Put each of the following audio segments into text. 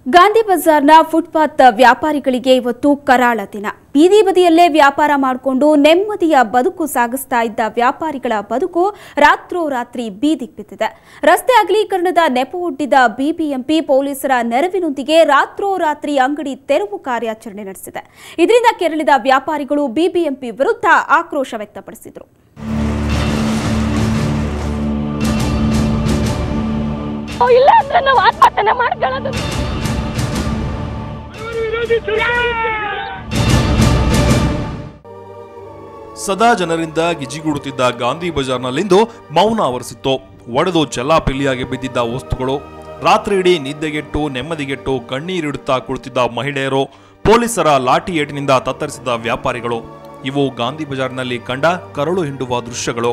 Gandhi ಬಜಾರ್ನ footpath ವ್ಯಾಪಾರಿಗಳಿಗೆ ಇವತ್ತು ಕರಾಳ ದಿನ ಬೀದಿ ಬದಿಯಲ್ಲೇ ವ್ಯಾಪಾರ ಮಾಡಿಕೊಂಡು ನೆಮ್ಮದಿಯ ಬದುಕು ಸಾಗಿಸ್ತಾ ಇದ್ದ ವ್ಯಾಪಾರಿಗಳ ಬದುಕು ರಾತ್ರೋರಾತ್ರಿ ಬೀದಿಗೆ ಬಿದ್ದಿದೆ ರಸ್ತೆ ಅಗಲೀಕರಣದ ನೆಪವೊಡ್ಡಿದ ಬಿಬಿಎಂಪಿ ಪೊಲೀಸರ ನೆರವಿನೊಂದಿಗೆ ರಾತ್ರೋರಾತ್ರಿ ಅಂಗಡಿ ತೆರವು ಕಾರ್ಯಾಚರಣೆ ನಡೆಸಿದೆ ಇದರಿಂದ ಕೆರಳಿದ ವ್ಯಾಪಾರಿಗಳು ಬಿಬಿಎಂಪಿ ವಿರುದ್ಧ ಆಕ್ರೋಶ ವ್ಯಕ್ತಪಡಿಸಿದರು ಇಲ್ಲ ಅಂದ್ರೆ ನಾವು ಆತ್ಮಹತ್ಯೆ ಮಾಡ್ಕೊಳ್ಳೋದು ಸದಾ ಜನರಿಂದ ಗಿಜಿಗುಡುತ್ತಿದ್ದ ಗಾಂಧಿ ಬಜಾರ್ನಲ್ಲಿಂದು ಮೌನ ಆವರಿಸಿತ್ತು ಒಡೆದು ಚೆಲ್ಲಾಪಿಲ್ಲಿಯಾಗಿ ಬಿದ್ದಿದ್ದ ವಸ್ತುಗಳು ರಾತ್ರಿ ಇಡೀ ನಿದ್ದೆಗೆಟ್ಟು ನೆಮ್ಮದಿಗೆಟ್ಟು ಕಣ್ಣೀರಿಡುತ್ತಾ ಕುಳಿತಿದ್ದ ಮಹಿಳೆಯರು ಪೊಲೀಸರ ಲಾಠಿ ಏಟಿನಿಂದ ತತ್ತರಿಸಿದ ವ್ಯಾಪಾರಿಗಳು ಇವು ಗಾಂಧಿ ಬಜಾರ್ನಲ್ಲಿ ಕಂಡ ಕರಳು ಹಿಂಡುವ ದೃಶ್ಯಗಳು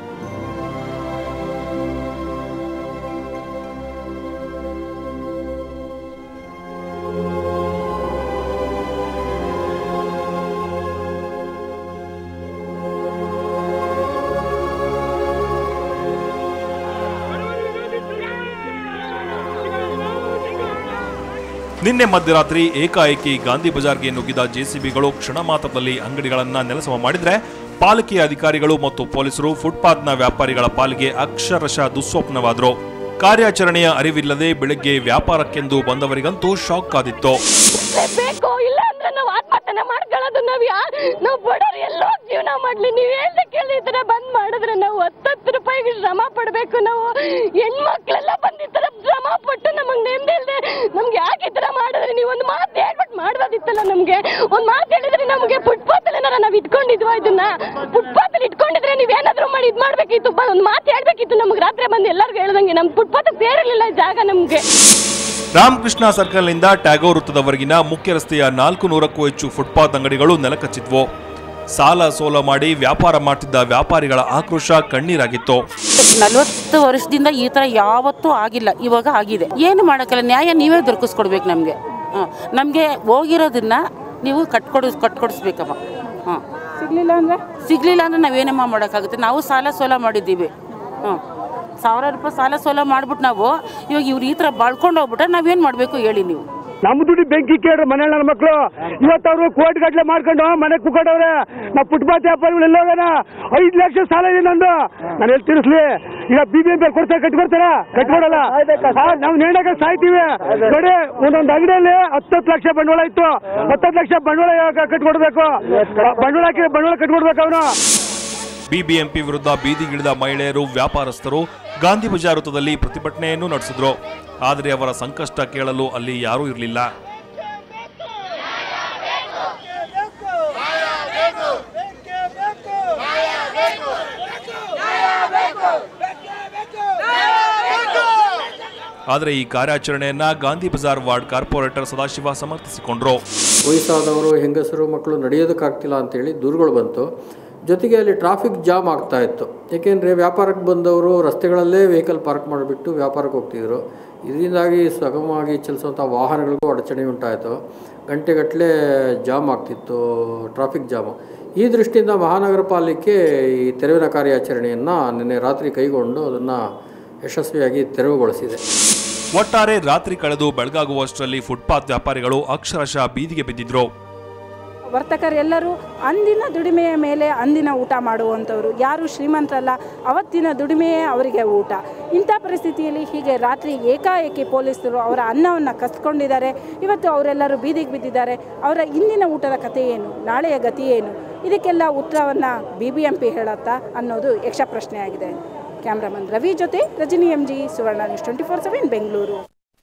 ನಿನ್ನೆ ಮಧ್ಯರಾತ್ರಿ ಏಕಾಏಕಿ ಗಾಂಧಿ ಬಜಾರ್ಗೆ ನುಗ್ಗಿದ ಜೆಸಿಬಿಗಳು ಕ್ಷಣ ಮಾತ್ರದಲ್ಲಿ ಅಂಗಡಿಗಳನ್ನ ನೆಲಸಮ ಮಾಡಿದ್ರೆ ಪಾಲಿಕೆಯ ಅಧಿಕಾರಿಗಳು ಮತ್ತು ಪೊಲೀಸರು ಫುಟ್ಪಾತ್ನ ವ್ಯಾಪಾರಿಗಳ ಪಾಲಿಗೆ ಅಕ್ಷರಶಃ ದುಸ್ವಪ್ನವಾದ್ರು ಕಾರ್ಯಾಚರಣೆಯ ಅರಿವಿಲ್ಲದೆ ಬೆಳಗ್ಗೆ ವ್ಯಾಪಾರಕ್ಕೆಂದು ಬಂದವರಿಗಂತೂ ಶಾಕ್ ಕಾದಿತ್ತು ಬೇಕು ಇಲ್ಲ ಅಂದ್ರೆ ನಾವು ಆತ್ಮಹತ್ಯೆ ಮಾಡ್ಕೊಳ್ಳೋದು ನಾವ್ ಯಾ ನಾವು ಬಡವ್ರು ಎಲ್ಲೋ ಜೀವನ ಮಾಡ್ಲಿ ನೀವ್ ಹೇಳ್ದೆ ಕೇಳಿ ಈ ತರ ಬಂದ್ ಮಾಡಿದ್ರೆ ನಾವು ಹತ್ತತ್ತು ರೂಪಾಯಿಗೆ ಶ್ರಮ ಪಡ್ಬೇಕು ನಾವು ಹೆಣ್ಮಕ್ಳೆಲ್ಲ ಬಂದ್ ಈ ತರ ಶ್ರಮ ಪಟ್ಟು ನಮಗ್ ನೆಮ್ಮದಿ ಇಲ್ದೆ ನಮ್ಗೆ ಯಾಕೆ ಈ ತರ ಮಾಡಿದ್ರೆ ನೀವು ಒಂದು ಮಾತು ಹೇಳ್ಬಿಟ್ಟು ಮಾಡ್ಬೋದಿತ್ತಲ್ಲ ನಮ್ಗೆ ಒಂದ್ ಮಾತು ಹೇಳಿದ್ರೆ ನಮ್ಗೆ ಫುಟ್ಪಾತ್ ಏನಾರ ನಾವ್ ಇಟ್ಕೊಂಡಿದ್ವಾ ಇದನ್ನ ಫುಟ್ಪಾತ್ ಅಲ್ಲಿ ಇಟ್ಕೊಂಡಿದ್ರೆ ನೀವ್ ಏನಾದ್ರು ಮಾಡಿ ಇದ್ ಮಾಡ್ಬೇಕಿತ್ತು ಬ- ಒಂದ್ ಮಾತು ಹೇಳ್ಬೇಕಿತ್ತು ನಮ್ಗೆ ರಾತ್ರಿ ಬಂದು ಎಲ್ಲರಿಗೂ ಹೇಳ್ದಂಗೆ ನಮ್ ಫುಟ್ಪಾತ್ ಸೇರಿರ್ಲಿಲ್ಲ ಈ ಜಾಗ ನಮ್ಗೆ ರಾಮಕೃಷ್ಣ ಸರ್ಕಲ್ನಿಂದ ಟ್ಯಾಗೋರ್ ವೃತ್ತದವರೆಗಿನ ಮುಖ್ಯ ರಸ್ತೆಯ ನಾಲ್ಕು ನೂರಕ್ಕೂ ಹೆಚ್ಚು ಫುಟ್ಪಾತ್ ಅಂಗಡಿಗಳು ನೆಲಕಚ್ಚಿದ್ವು ಸಾಲ ಸೋಲ ಮಾಡಿ ವ್ಯಾಪಾರ ಮಾಡ್ತಿದ್ದ ವ್ಯಾಪಾರಿಗಳ ಆಕ್ರೋಶ ಕಣ್ಣೀರಾಗಿತ್ತು ನಲವತ್ತು ವರ್ಷದಿಂದ ಈ ಥರ ಯಾವತ್ತೂ ಆಗಿಲ್ಲ ಇವಾಗ ಆಗಿದೆ ಏನು ಮಾಡೋಕ್ಕಲ್ಲ ನ್ಯಾಯ ನೀವೇ ದೊರಕಿಸ್ಕೊಡ್ಬೇಕು ನಮಗೆ ಹಾಂ ನಮಗೆ ಹೋಗಿರೋದನ್ನ ನೀವು ಕಟ್ಕೊಡಿ ಕಟ್ಕೊಡಿಸ್ಬೇಕಮ್ಮ ಹಾಂ ಸಿಗಲಿಲ್ಲ ಅಂದರೆ ಸಿಗಲಿಲ್ಲ ಅಂದರೆ ನಾವೇನಮ್ಮ ಮಾಡೋಕ್ಕಾಗುತ್ತೆ ನಾವು ಸಾಲ ಸೋಲ ಮಾಡಿದ್ದೀವಿ ಹಾಂ ಸಾವಿರ ರೂಪಾಯಿ ಸಾಲ ಸೋಲ ಮಾಡ್ಬಿಟ್ಟು ನಾವು ಇವಾಗ ಇವ್ರು ಈ ಥರ ಬಾಳ್ಕೊಂಡು ಹೋಗ್ಬಿಟ್ರೆ ನಾವೇನು ಮಾಡಬೇಕು ಹೇಳಿ ನೀವು ನಮ್ಮ ದುಡ್ಡು ಬೆಂಕಿ ಕೇಳ್ರಿ ಮನೆ ನನ್ನ ಮಕ್ಕಳು ಇವತ್ತು ಅವರು ಕೋಟಿ ಗಟ್ಲೆ ಮಾಡ್ಕೊಂಡು ಮನೆ ಕುಕ್ಕೊಂಡವ್ರೆ ನಾವು ಫುಟ್ಪಾತ್ ವ್ಯಾಪಾರಿಗಳು ಎಲ್ಲ ಹೋಗೋಣ ಐದು ಲಕ್ಷ ಸಾಲ ಇದೆ ನಂದು ನಾನು ಎಲ್ಲಿ ತಿರ್ಸ್ಲಿ ಈಗ ಬಿ ಬಿ ಎಂ ಪಿ ಕೊಡ್ತಾರೆ ಕಟ್ಕೊಡ್ತಾರ ಕಟ್ಕೊಡಲ್ಲ ನಾವು ನೇಣಾಗ ಸಾಯ್ತೀವಿ ನೋಡಿ ಒಂದೊಂದು ಅಂಗಡಿಯಲ್ಲಿ ಹತ್ತತ್ತು ಲಕ್ಷ ಬಂಡವಾಳ ಇತ್ತು ಹತ್ತತ್ತು ಲಕ್ಷ ಬಂಡವಾಳ ಯಾವಾಗ ಕಟ್ಕೊಡ್ಬೇಕು ಬಂಡವಾಳ ಹಾಕಿ ಬಂಡವಾಳ ಕಟ್ಕೊಡ್ಬೇಕು ಅವನು ಬಿಬಿಎಂಪಿ ವಿರುದ್ಧ ಬೀದಿಗಿಳಿದ ಮಹಿಳೆಯರು ವ್ಯಾಪಾರಸ್ಥರು ಗಾಂಧಿ ಬಜಾರ್ ವೃತ್ತದಲ್ಲಿ ಪ್ರತಿಭಟನೆಯನ್ನು ನಡೆಸಿದ್ರು ಆದರೆ ಅವರ ಸಂಕಷ್ಟ ಕೇಳಲು ಅಲ್ಲಿ ಯಾರೂ ಇರಲಿಲ್ಲ ಆದರೆ ಈ ಕಾರ್ಯಾಚರಣೆಯನ್ನ ಗಾಂಧಿ ಬಜಾರ್ ವಾರ್ಡ್ ಕಾರ್ಪೊರೇಟರ್ ಸದಾಶಿವ ಸಮರ್ಥಿಸಿಕೊಂಡ್ರು ವಯಸ್ಸಾದವರು ಹೆಂಗಸರು ಮಕ್ಕಳು ನಡೆಯೋದಕ್ಕಾಗ್ತಿಲ್ಲ ಅಂತೇಳಿ ದೂರುಗಳು ಬಂತು ಜೊತೆಗೆ ಅಲ್ಲಿ ಟ್ರಾಫಿಕ್ ಜಾಮ್ ಆಗ್ತಾ ಇತ್ತು ಏಕೆಂದರೆ ವ್ಯಾಪಾರಕ್ಕೆ ಬಂದವರು ರಸ್ತೆಗಳಲ್ಲೇ ವೆಹಿಕಲ್ ಪಾರ್ಕ್ ಮಾಡಿಬಿಟ್ಟು ವ್ಯಾಪಾರಕ್ಕೆ ಹೋಗ್ತಿದ್ರು ಇದರಿಂದಾಗಿ ಸುಗಮವಾಗಿ ಚಲಿಸುವಂಥ ವಾಹನಗಳಿಗೂ ಅಡಚಣೆ ಉಂಟಾಯಿತು ಗಂಟೆಗಟ್ಟಲೆ ಜಾಮ್ ಆಗ್ತಿತ್ತು ಟ್ರಾಫಿಕ್ ಜಾಮು ಈ ದೃಷ್ಟಿಯಿಂದ ಮಹಾನಗರ ಪಾಲಿಕೆ ಈ ತೆರವಿನ ಕಾರ್ಯಾಚರಣೆಯನ್ನು ನಿನ್ನೆ ರಾತ್ರಿ ಕೈಗೊಂಡು ಅದನ್ನು ಯಶಸ್ವಿಯಾಗಿ ತೆರವುಗೊಳಿಸಿದೆ ಒಟ್ಟಾರೆ ರಾತ್ರಿ ಕಳೆದು ಬೆಳಗಾಗುವಷ್ಟರಲ್ಲಿ ಫುಟ್ಪಾತ್ ವ್ಯಾಪಾರಿಗಳು ಅಕ್ಷರಶಃ ಬೀದಿಗೆ ಬಿದ್ದಿದ್ರು ವರ್ತಕರೆಲ್ಲರೂ ಅಂದಿನ ದುಡಿಮೆಯ ಮೇಲೆ ಅಂದಿನ ಊಟ ಮಾಡುವಂಥವ್ರು ಯಾರು ಶ್ರೀಮಂತರಲ್ಲ ಅವತ್ತಿನ ದುಡಿಮೆಯೇ ಅವರಿಗೆ ಊಟ ಇಂಥ ಪರಿಸ್ಥಿತಿಯಲ್ಲಿ ಹೀಗೆ ರಾತ್ರಿ ಏಕಾಏಕಿ ಪೊಲೀಸರು ಅವರ ಅನ್ನವನ್ನು ಕಸ್ಕೊಂಡಿದ್ದಾರೆ ಇವತ್ತು ಅವರೆಲ್ಲರೂ ಬೀದಿಗೆ ಬಿದ್ದಿದ್ದಾರೆ ಅವರ ಇಂದಿನ ಊಟದ ಕಥೆ ಏನು ನಾಳೆಯ ಗತಿ ಏನು ಇದಕ್ಕೆಲ್ಲ ಉತ್ತರವನ್ನು ಬಿ ಬಿ ಎಂ ಪಿ ಹೇಳತ್ತಾ ಅನ್ನೋದು ಯಕ್ಷ ಪ್ರಶ್ನೆಯಾಗಿದೆ ಕ್ಯಾಮ್ರಾಮನ್ ರವಿ ಜೊತೆ Rajani M G Suvarna news twenty four seven Bengaluru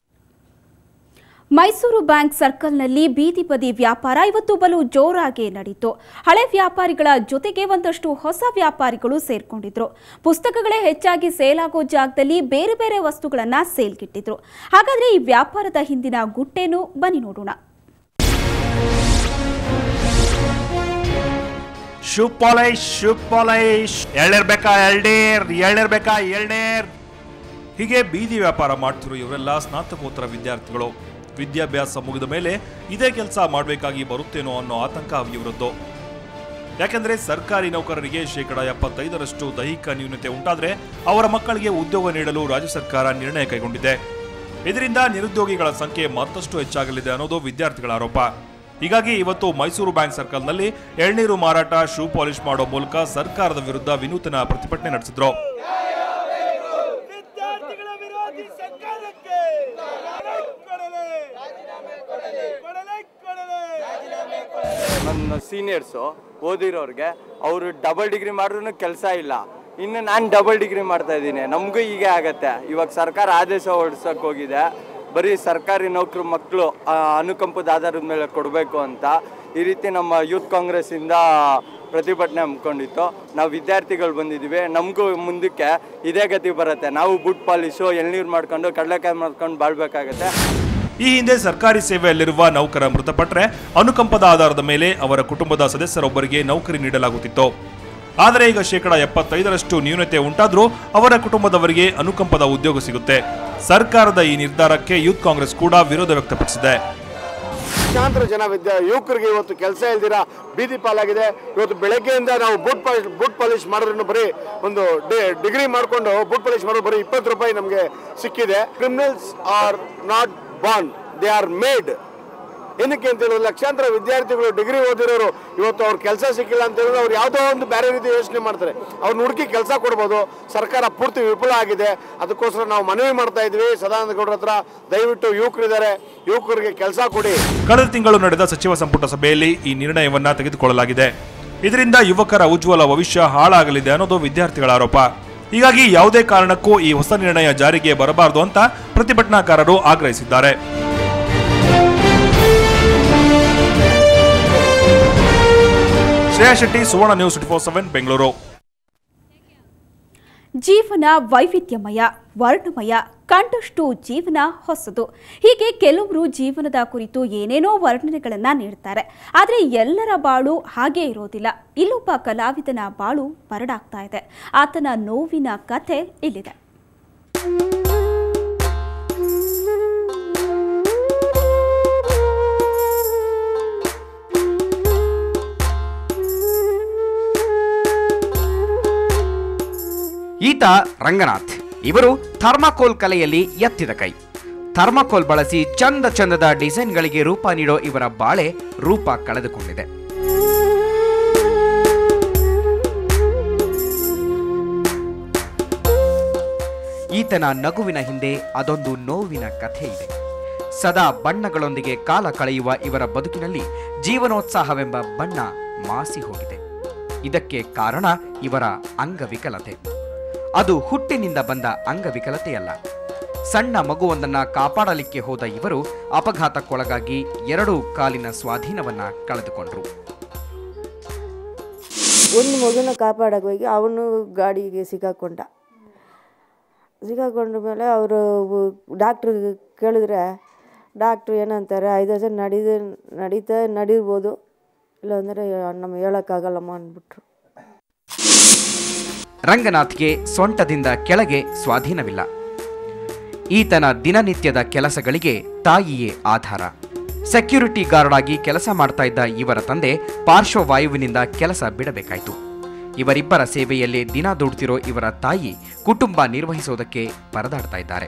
Mysuru bank ಸರ್ಕಲ್ನಲ್ಲಿ ಬೀದಿ ಬದಿ ವ್ಯಾಪಾರ ಇವತ್ತು ಬಲು ಜೋರಾಗಿ ನಡೀತು ಹಳೆ ವ್ಯಾಪಾರಿಗಳ ಜೊತೆಗೆ ಒಂದಷ್ಟು ಹೊಸ ವ್ಯಾಪಾರಿಗಳು ಸೇರ್ಕೊಂಡಿದ್ರು ಪುಸ್ತಕಗಳೇ ಹೆಚ್ಚಾಗಿ ಸೇಲ್ ಆಗೋ ಜಾಗದಲ್ಲಿ ಬೇರೆ ಬೇರೆ ವಸ್ತುಗಳನ್ನ ಸೇಲ್ಗಿಟ್ಟಿದ್ರು ಹಾಗಾದ್ರೆ ಈ ವ್ಯಾಪಾರದ ಹಿಂದಿನ ಗುಟ್ಟೇನು ಬನ್ನಿ ನೋಡೋಣ ಶುಪಾಲೈಶ್ ಶುಪಾಲೈಶ್ ಎಳ್ನೀರ್ ಬೇಕಾ ಎಳ್ನೀರ್ ಎಳ್ನೀರ್ ಬೇಕಾ ಎಳ್ನೀರ್ ಹೀಗೆ ಬೀದಿ ವ್ಯಾಪಾರ ಮಾಡ್ತಿರೋ ಇವರೆಲ್ಲ ಸ್ನಾತಕೋತ್ತರ ವಿದ್ಯಾರ್ಥಿಗಳು ವಿದ್ಯಾಭ್ಯಾಸ ಮುಗಿದ ಮೇಲೆ ಇದೇ ಕೆಲಸ ಮಾಡಬೇಕಾಗಿ ಬರುತ್ತೇನೋ ಅನ್ನೋ ಆತಂಕ ಇವರದ್ದು ಯಾಕೆಂದ್ರೆ ಸರ್ಕಾರಿ ನೌಕರರಿಗೆ ಶೇಕಡ ಎಪ್ಪತ್ತೈದರಷ್ಟು ದೈಹಿಕ ನ್ಯೂನತೆ ಉಂಟಾದ್ರೆ ಅವರ ಮಕ್ಕಳಿಗೆ ಉದ್ಯೋಗ ನೀಡಲು ರಾಜ್ಯ ಸರ್ಕಾರ ನಿರ್ಣಯ ಕೈಗೊಂಡಿದೆ ಇದರಿಂದ ನಿರುದ್ಯೋಗಿಗಳ ಸಂಖ್ಯೆ ಮತ್ತಷ್ಟು ಹೆಚ್ಚಾಗಲಿದೆ ಅನ್ನೋದು ವಿದ್ಯಾರ್ಥಿಗಳ ಆರೋಪ ಹೀಗಾಗಿ ಇವತ್ತು ಮೈಸೂರು ಬ್ಯಾಂಕ್ ಸರ್ಕಲ್ನಲ್ಲಿ ಎಳ್ನೀರು ಮಾರಾಟ ಶೂ ಪಾಲಿಶ್ ಮಾಡೋ ಮೂಲಕ ಸರ್ಕಾರದ ವಿರುದ್ಧ ವಿನೂತನ ಪ್ರತಿಭಟನೆ ನಡೆಸಿದ್ರು ವಿದ್ಯಾರ್ಥಿಗಳ ವಿರೋಧಿ ಸರ್ಕಾರಕ್ಕೆ ಕೊಡಲೆ ಕೊಡಲೆ ಕೊಡಲೆ ನನ್ನ ಸೀನಿಯರ್ಸು ಓದಿರೋರಿಗೆ ಅವರು ಡಬಲ್ ಡಿಗ್ರಿ ಮಾಡಿದ್ರು ಕೆಲಸ ಇಲ್ಲ ಇನ್ನು ನಾನು ಡಬಲ್ ಡಿಗ್ರಿ ಮಾಡ್ತಾ ಇದ್ದೀನಿ ನಮಗೂ ಹೀಗೆ ಆಗತ್ತೆ ಇವಾಗ ಸರ್ಕಾರ ಆದೇಶ ಹೊರಡ್ಸಕ್ಕೆ ಹೋಗಿದೆ ಬರೀ ಸರ್ಕಾರಿ ನೌಕರು ಮಕ್ಕಳು ಅನುಕಂಪದ ಆಧಾರದ ಮೇಲೆ ಕೊಡಬೇಕು ಅಂತ ಈ ರೀತಿ ನಮ್ಮ ಯೂತ್ ಕಾಂಗ್ರೆಸ್ಸಿಂದ ಪ್ರತಿಭಟನೆ ಹಮ್ಮಿಕೊಂಡಿತ್ತು ನಾವು ವಿದ್ಯಾರ್ಥಿಗಳು ಬಂದಿದ್ದೀವಿ ನಮಗೂ ಮುಂದಕ್ಕೆ ಇದೇ ಗತಿ ಬರುತ್ತೆ ನಾವು ಬುಟ್ ಪಾಲಿಶು ಎಳ್ನೀರು ಮಾಡ್ಕೊಂಡು ಕಡಲೆಕಾಯಿ ಮಾಡ್ಕೊಂಡು ಬಾಳ್ಬೇಕಾಗತ್ತೆ ಈ ಹಿಂದೆ ಸರ್ಕಾರಿ ಸೇವೆಯಲ್ಲಿರುವ ನೌಕರ ಮೃತಪಟ್ಟರೆ ಅನುಕಂಪದ ಆಧಾರದ ಮೇಲೆ ಅವರ ಕುಟುಂಬದ ಸದಸ್ಯರೊಬ್ಬರಿಗೆ ನೌಕರಿ ನೀಡಲಾಗುತ್ತಿತ್ತು ಆದರೆ ಈಗ ಶೇಕಡ ಎಪ್ಪತ್ತೈದರಷ್ಟು ನ್ಯೂನತೆ ಉಂಟಾದ್ರೂ ಅವರ ಕುಟುಂಬದವರಿಗೆ ಅನುಕಂಪದ ಉದ್ಯೋಗ ಸಿಗುತ್ತೆ ಸರ್ಕಾರದ ಈ ನಿರ್ಧಾರಕ್ಕೆ ಯೂತ್ ಕಾಂಗ್ರೆಸ್ ಕೂಡ ವಿರೋಧ ವ್ಯಕ್ತಪಡಿಸಿದೆ ಲಕ್ಷಾಂತರ ಜನ ವಿದ್ಯಾ ಯುವಕರಿಗೆ ಇವತ್ತು ಕೆಲಸ ಇಲ್ದಿರ ಬೀದಿ ಪಾಲಾಗಿದೆ ಇವತ್ತು ಬೆಳಗ್ಗೆಯಿಂದ ನಾವು ಬೂಟ್ ಪಾಲಿಶ್ ಬೂಟ್ ಪಾಲಿಶ್ ಮಾಡೋದ್ರಿಂದ ಬರೀ ಒಂದು ಡಿಗ್ರಿ ಮಾಡಿಕೊಂಡು ಬೂಟ್ ಪಾಲಿಶ್ ಮಾಡೋದು ಬರೀ ಇಪ್ಪತ್ತು ರೂಪಾಯಿ ನಮಗೆ ಸಿಕ್ಕಿದೆ criminals are not born they are made ಏನಕ್ಕೆ ಅಂತ ಹೇಳಿದ್ರೆ ಲಕ್ಷಾಂತರ ವಿದ್ಯಾರ್ಥಿಗಳು ಡಿಗ್ರಿ ಓದಿರೋರು ಇವತ್ತು ಅವ್ರ ಕೆಲಸ ಸಿಕ್ಕಿಲ್ಲ ಅಂತ ಹೇಳಿದ್ರೆ ಅವ್ರು ಯಾವುದೋ ಒಂದು ಬೇರೆ ರೀತಿ ಯೋಚನೆ ಮಾಡ್ತಾರೆ ಅವ್ರನ್ನ ಹುಡುಕಿ ಕೆಲಸ ಕೊಡ್ಬೋದು ಸರ್ಕಾರ ಪೂರ್ತಿ ವಿಫಲ ಆಗಿದೆ ಅದಕ್ಕೋಸ್ಕರ ನಾವು ಮನವಿ ಮಾಡ್ತಾ ಇದ್ವಿ ಸದಾನಂದ ಗೌಡ್ರ ಹತ್ರ ದಯವಿಟ್ಟು ಯುವಕರಿದ್ದಾರೆ ಯುವಕರಿಗೆ ಕೆಲಸ ಕೊಡಿ ಕಳೆದ ತಿಂಗಳು ನಡೆದ ಸಚಿವ ಸಂಪುಟ ಸಭೆಯಲ್ಲಿ ಈ ನಿರ್ಣಯವನ್ನ ತೆಗೆದುಕೊಳ್ಳಲಾಗಿದೆ ಇದರಿಂದ ಯುವಕರ ಉಜ್ವಲ ಭವಿಷ್ಯ ಹಾಳಾಗಲಿದೆ ಅನ್ನೋದು ವಿದ್ಯಾರ್ಥಿಗಳ ಆರೋಪ ಹೀಗಾಗಿ ಯಾವುದೇ ಕಾರಣಕ್ಕೂ ಈ ಹೊಸ ನಿರ್ಣಯ ಜಾರಿಗೆ ಬರಬಾರದು ಅಂತ ಪ್ರತಿಭಟನಾಕಾರರು ಆಗ್ರಹಿಸಿದ್ದಾರೆ Shreya Shetty Suvarna news twenty four seven Bengaluru ಜೀವನ ವೈವಿಧ್ಯಮಯ ವರ್ಣಮಯ ಕಂಡಷ್ಟು ಜೀವನ ಹೊಸದು ಹೀಗೆ ಕೆಲವರು ಜೀವನದ ಕುರಿತು ಏನೇನೋ ವರ್ಣನೆಗಳನ್ನ ನೀಡ್ತಾರೆ ಆದರೆ ಎಲ್ಲರ ಬಾಳು ಹಾಗೇ ಇರೋದಿಲ್ಲ ಇಲ್ಲೊಬ್ಬ ಕಲಾವಿದನ ಬಾಳು ಬರಡಾಗ್ತಾ ಇದೆ ಆತನ ನೋವಿನ ಕಥೆ ಇಲ್ಲಿದೆ ಈತ ರಂಗನಾಥ್ ಇವರು ಥರ್ಮಾಕೋಲ್ ಕಲೆಯಲ್ಲಿ ಎತ್ತಿದ ಕೈ ಥರ್ಮಾಕೋಲ್ ಬಳಸಿ ಚಂದ ಚಂದದ ಡಿಸೈನ್ಗಳಿಗೆ ರೂಪ ನೀಡೋ ಇವರ ಬಾಳೆ ರೂಪ ಕಳೆದುಕೊಂಡಿದೆ ಈತನ ನಗುವಿನ ಹಿಂದೆ ಅದೊಂದು ನೋವಿನ ಕಥೆ ಇದೆ ಸದಾ ಬಣ್ಣಗಳೊಂದಿಗೆ ಕಾಲ ಕಳೆಯುವ ಇವರ ಬದುಕಿನಲ್ಲಿ ಜೀವನೋತ್ಸಾಹವೆಂಬ ಬಣ್ಣ ಮಾಸಿ ಹೋಗಿದೆ ಇದಕ್ಕೆ ಕಾರಣ ಇವರ ಅಂಗವಿಕಲತೆ ಅದು ಹುಟ್ಟಿನಿಂದ ಬಂದ ಅಂಗವಿಕಲತೆಯಲ್ಲ ಸಣ್ಣ ಮಗುವೊಂದನ್ನ ಕಾಪಾಡಲಿಕ್ಕೆ ಹೋದ ಇವರು ಅಪಘಾತಕ್ಕೊಳಗಾಗಿ ಎರಡೂ ಕಾಲಿನ ಸ್ವಾಧೀನವನ್ನ ಕಳೆದುಕೊಂಡ್ರು ಒಂದು ಮಗುನ ಕಾಪಾಡಕ್ಕೆ ಹೋಗಿ ಅವನು ಗಾಡಿಗೆ ಸಿಕ್ಕಾಕೊಂಡ ಸಿಕ್ಕಾಕೊಂಡ ಮೇಲೆ ಅವರು ಡಾಕ್ಟ್ರ್ ಕೇಳಿದ್ರೆ ಡಾಕ್ಟ್ರು ಏನಂತಾರೆ ಐದು ವರ್ಷ ನಡೀದ ನಡೀತಾ ನಡೀರ್ಬೋದು ಇಲ್ಲಾಂದರೆ ನಮ್ಮ ಹೇಳೋಕ್ಕಾಗಲ್ಲಮ್ಮ ಅಂದ್ಬಿಟ್ರು ರಂಗನಾಥ್ಗೆ ಸೊಂಟದಿಂದ ಕೆಳಗೆ ಸ್ವಾಧೀನವಿಲ್ಲ ಈತನ ದಿನನಿತ್ಯದ ಕೆಲಸಗಳಿಗೆ ತಾಯಿಯೇ ಆಧಾರ ಸೆಕ್ಯೂರಿಟಿ ಗಾರ್ಡ್ ಆಗಿ ಕೆಲಸ ಮಾಡ್ತಾ ಇದ್ದ ಇವರ ತಂದೆ ಪಾರ್ಶ್ವವಾಯುವಿನಿಂದ ಕೆಲಸ ಬಿಡಬೇಕಾಯಿತು ಇವರಿಬ್ಬರ ಸೇವೆಯಲ್ಲಿ ದಿನ ದುಡ್ತಿರೋ ಇವರ ತಾಯಿ ಕುಟುಂಬ ನಿರ್ವಹಿಸೋದಕ್ಕೆ ಪರದಾಡ್ತಾ ಇದ್ದಾರೆ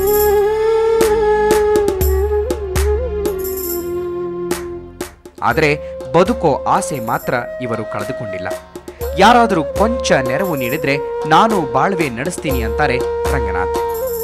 ಆದರೆ ಬದುಕೋ ಆಸೆ ಮಾತ್ರ ಇವರು ಕಳೆದುಕೊಂಡಿಲ್ಲ ಯಾರಾದರೂ ಕೊಂಚ ನೆರವು ನೀಡಿದ್ರೆ ನಾನು ಬಾಳ್ವೆ ನಡೆಸ್ತೀನಿ ಅಂತಾರೆ ರಂಗನಾಥ್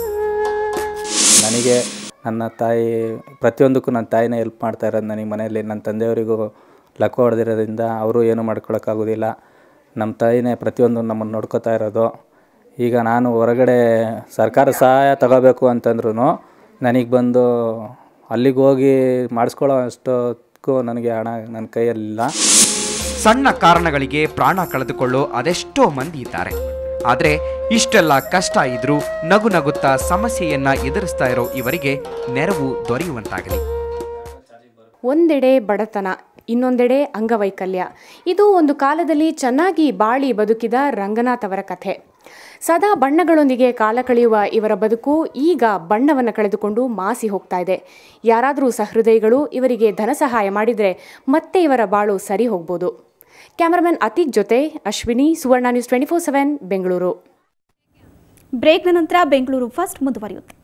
ನನಗೆ ನನ್ನ ತಾಯಿ ಪ್ರತಿಯೊಂದಕ್ಕೂ ನನ್ನ ತಾಯಿನೇ ಹೆಲ್ಪ್ ಮಾಡ್ತಾ ಇರೋದು ನನಗೆ ಮನೆಯಲ್ಲಿ ನನ್ನ ತಂದೆಯವರಿಗೂ ಲಕ್ಕ ಹೊಡೆದಿರೋದ್ರಿಂದ ಅವರು ಏನೂ ಮಾಡ್ಕೊಳಕ್ಕಾಗೋದಿಲ್ಲ ನಮ್ಮ ತಾಯಿನೇ ಪ್ರತಿಯೊಂದು ನಮ್ಮನ್ನು ನೋಡ್ಕೋತಾ ಇರೋದು ಈಗ ನಾನು ಹೊರಗಡೆ ಸರ್ಕಾರ ಸಹಾಯ ತಗೋಬೇಕು ಅಂತಂದ್ರೂ ನನಗೆ ಬಂದು ಅಲ್ಲಿಗೆ ಹೋಗಿ ಮಾಡಿಸ್ಕೊಳ್ಳೋ ಅಷ್ಟಕ್ಕೂ ನನಗೆ ಹಣ ನನ್ನ ಕೈಯಲ್ಲಿಲ್ಲ ಸಣ್ಣ ಕಾರಣಗಳಿಗೆ ಪ್ರಾಣ ಕಳೆದುಕೊಳ್ಳೋ ಅದೆಷ್ಟೋ ಮಂದಿ ಇದ್ದಾರೆ ಆದರೆ ಇಷ್ಟೆಲ್ಲ ಕಷ್ಟ ಇದ್ರೂ ನಗು ನಗುತ್ತಾ ಸಮಸ್ಯೆಯನ್ನ ಎದುರಿಸ್ತಾ ಇರೋ ಇವರಿಗೆ ನೆರವು ದೊರೆಯುವಂತಾಗಲಿ ಒಂದೆಡೆ ಬಡತನ ಇನ್ನೊಂದೆಡೆ ಅಂಗವೈಕಲ್ಯ ಇದು ಒಂದು ಕಾಲದಲ್ಲಿ ಚೆನ್ನಾಗಿ ಬಾಳಿ ಬದುಕಿದ ರಂಗನಾಥ್ ಅವರ ಕಥೆ ಸದಾ ಬಣ್ಣಗಳೊಂದಿಗೆ ಕಾಲ ಕಳೆಯುವ ಇವರ ಬದುಕು ಈಗ ಬಣ್ಣವನ್ನು ಕಳೆದುಕೊಂಡು ಮಾಸಿ ಹೋಗ್ತಾ ಇದೆ ಯಾರಾದರೂ ಸಹೃದಯಿಗಳು ಇವರಿಗೆ ಧನ ಸಹಾಯ ಮಾಡಿದರೆ ಮತ್ತೆ ಇವರ ಬಾಳು ಸರಿ ಹೋಗ್ಬೋದು ಕ್ಯಾಮರಾಮನ್ ಅತೀಕ್ ಜೊತೆ Ashwini Suvarna news twenty four seven Bengaluru ಬ್ರೇಕ್ನ ನಂತರ ಬೆಂಗಳೂರು ಫಸ್ಟ್ ಮುಂದುವರಿಯುತ್ತೆ